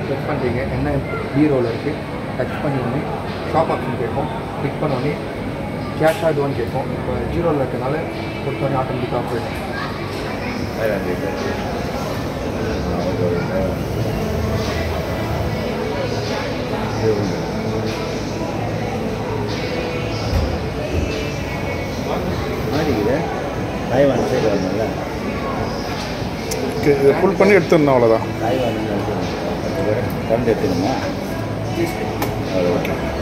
Press பண்ணுறீங்க என்ன பீரோவில் இருக்குது டச் பண்ணி உடனே ஷாப் ஆப்ஷன் கேட்கும் கிளிக் பண்ண உடனே கேஷாக இதுவான்னு கேட்கும் இப்போ ஜீரோவில் இருக்கனால கொடுத்தோடனே ஆட்டோமேட்டிக்காக ஆஃப் ஆகிடும் தாய்லாந்து இருக்கு. ஆ, ஓகே, ஓகே, தாய்லாந்து. இது உண்டு. மாட்டிக்குது தாய்வான் சைடு வரணும்ல ஓகே இதை ஃபுல் பண்ணி எடுத்துடணும் அவ்வளோதான் தாய்வான் கரண்ட் எடுத்துக்கணுமா அவ்வளோ ஓகே